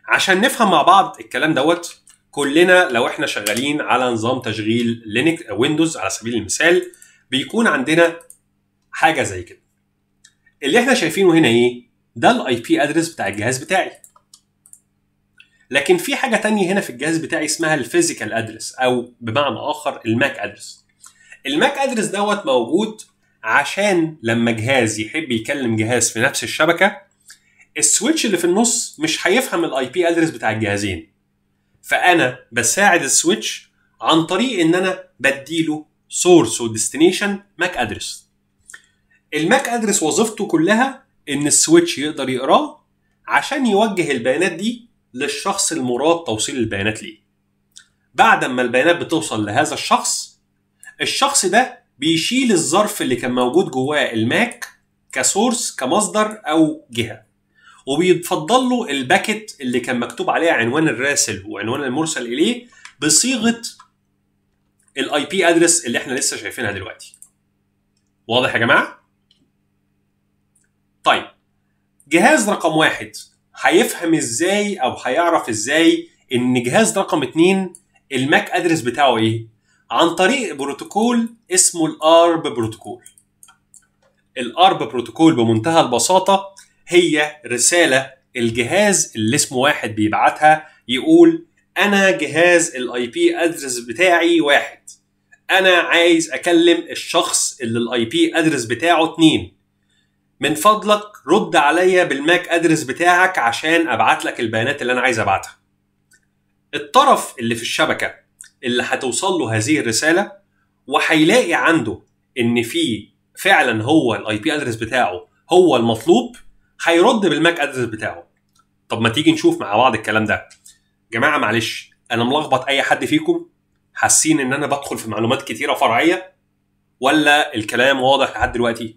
عشان نفهم مع بعض الكلام دوت كلنا لو احنا شغالين على نظام تشغيل لينكس ويندوز على سبيل المثال بيكون عندنا حاجه زي كده اللي احنا شايفينه هنا ايه ده الاي بي ادرس بتاع الجهاز بتاعي لكن في حاجه تانية هنا في الجهاز بتاعي اسمها الفيزيكال ادرس او بمعنى اخر الماك ادرس الماك ادرس دوت موجود عشان لما جهاز يحب يكلم جهاز في نفس الشبكه السويتش اللي في النص مش هيفهم الاي بي ادرس بتاع الجهازين فانا بساعد السويتش عن طريق ان انا بديله سورس وديستنيشن ماك ادرس الماك ادرس وظيفته كلها ان السويتش يقدر يقراه عشان يوجه البيانات دي للشخص المراد توصيل البيانات ليه بعد ما البيانات بتوصل لهذا الشخص الشخص ده بيشيل الظرف اللي كان موجود جواه الماك كسورس كمصدر او جهه وبيتفضل له الباكت اللي كان مكتوب عليها عنوان الراسل وعنوان المرسل اليه بصيغه الاي بي ادرس اللي احنا لسه شايفينها دلوقتي واضح يا جماعه طيب جهاز رقم واحد هيفهم ازاي او هيعرف ازاي ان جهاز رقم اتنين الماك ادرس بتاعه ايه عن طريق بروتوكول اسمه الارب بروتوكول الارب بروتوكول بمنتهى البساطه هي رساله الجهاز اللي اسمه واحد بيبعتها يقول انا جهاز الاي بي ادرس بتاعي واحد انا عايز اكلم الشخص اللي الاي بي ادرس بتاعه اتنين من فضلك رد عليا بالماك ادرس بتاعك عشان ابعت لك البيانات اللي انا عايز ابعتها الطرف اللي في الشبكه اللي هتوصل له هذه الرساله وهيلاقي عنده ان في فعلا هو الاي بي ادرس بتاعه هو المطلوب هيرد بالماك ادرس بتاعه طب ما تيجي نشوف مع بعض الكلام ده جماعه معلش انا ملخبط اي حد فيكم حاسين ان انا بدخل في معلومات كتيره فرعيه ولا الكلام واضح لحد دلوقتي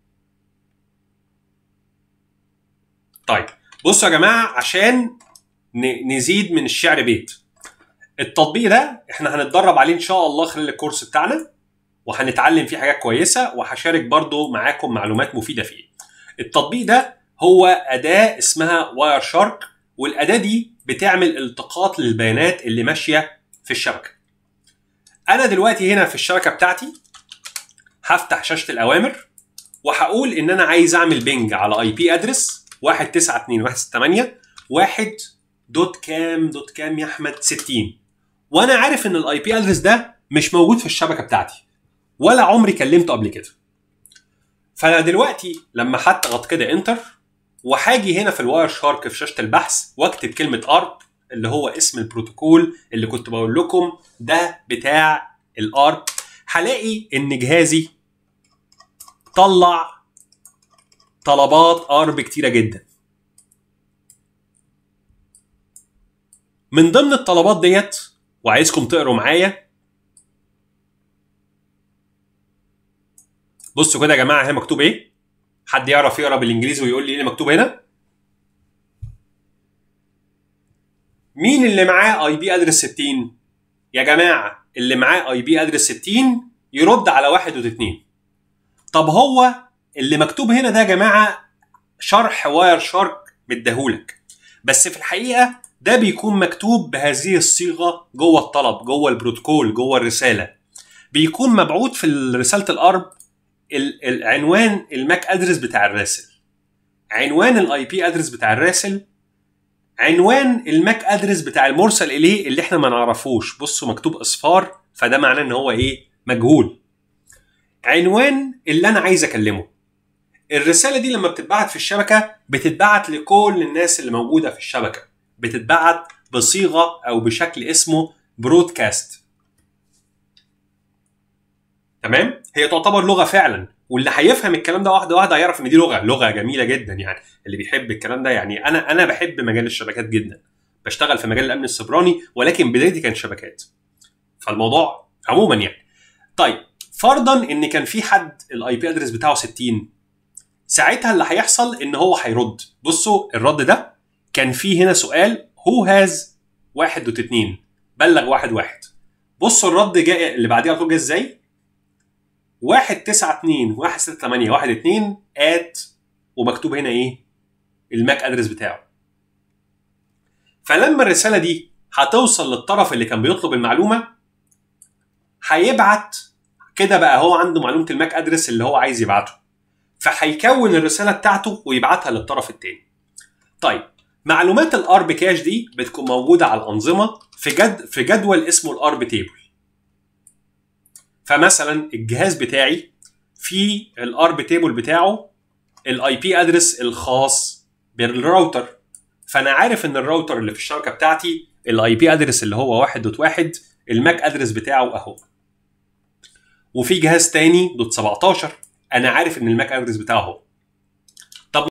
طيب بصوا يا جماعه عشان نزيد من الشعر بيت التطبيق ده احنا هنتدرب عليه ان شاء الله خلال الكورس بتاعنا وهنتعلم فيه حاجات كويسه وهشارك برضو معاكم معلومات مفيده فيه التطبيق ده هو اداه اسمها واير شارك والاداه دي بتعمل التقاط للبيانات اللي ماشيه في الشبكه انا دلوقتي هنا في الشبكه بتاعتي هفتح شاشه الاوامر وهقول ان انا عايز اعمل بينج على اي بي ادرس 192.168 1 دوت كام دوت كام يا احمد 60 وانا عارف ان الاي بي ادرس ده مش موجود في الشبكه بتاعتي ولا عمري كلمته قبل كده فانا دلوقتي لما هضغط كده انتر وهاجي هنا في الواير شارك في شاشه البحث واكتب كلمه ارب اللي هو اسم البروتوكول اللي كنت بقول لكم ده بتاع الارب هلاقي ان جهازي طلع طلبات ارب كتيره جدا من ضمن الطلبات ديت وعايزكم تقروا معايا بصوا كده يا جماعه هنا مكتوب ايه حد يعرف يقرا بالانجليزي ويقول لي ايه اللي مكتوب هنا مين اللي معاه اي بي ادرس 60 يا جماعه اللي معاه اي بي ادرس 60 يرد على واحد واثنين طب هو اللي مكتوب هنا ده يا جماعه شرح واير شارك مديهولك بس في الحقيقه ده بيكون مكتوب بهذه الصيغه جوه الطلب جوه البروتوكول جوه الرساله بيكون مبعوث في رساله الارب العنوان الماك ادرس بتاع الراسل عنوان الاي بي ادرس بتاع الراسل عنوان الماك ادرس بتاع المرسل اليه اللي احنا ما نعرفوش بصوا مكتوب اصفار فده معناه ان هو ايه مجهول عنوان اللي انا عايز اكلمه الرساله دي لما بتتبعت في الشبكه بتتبعت لكل الناس اللي موجوده في الشبكه بتتبعت بصيغه او بشكل اسمه برودكاست تمام هي تعتبر لغه فعلا واللي هيفهم الكلام ده واحده واحده هيعرف ان دي لغه لغه جميله جدا يعني اللي بيحب الكلام ده يعني انا انا بحب مجال الشبكات جدا بشتغل في مجال الامن السيبراني ولكن بدايتي كانت شبكات فالموضوع عموما يعني طيب فرضا ان كان في حد الاي بي ادرس بتاعه 60 ساعتها اللي هيحصل ان هو هيرد بصوا الرد ده كان في هنا سؤال هو هاز واحد دوت اتنين بلغ واحد واحد بصوا الرد جاي اللي بعديها على طول جاي ازاي واحد تسعة اتنين واحد ستة تمانية واحد اتنين ات ومكتوب هنا ايه الماك ادرس بتاعه فلما الرساله دي هتوصل للطرف اللي كان بيطلب المعلومه هيبعت كده بقى هو عنده معلومه الماك ادرس اللي هو عايز يبعته فهيكون الرساله بتاعته ويبعتها للطرف الثاني طيب معلومات الارب كاش دي بتكون موجوده على الانظمه في جد في جدول اسمه الارب تيبل فمثلا الجهاز بتاعي في الارب تيبل بتاعه الاي بي ادرس الخاص بالراوتر فانا عارف ان الراوتر اللي في الشبكه بتاعتي الاي بي ادرس اللي هو 1.1 الماك ادرس بتاعه اهو وفي جهاز تاني دوت 17 انا عارف ان الماك ادرس بتاعه اهو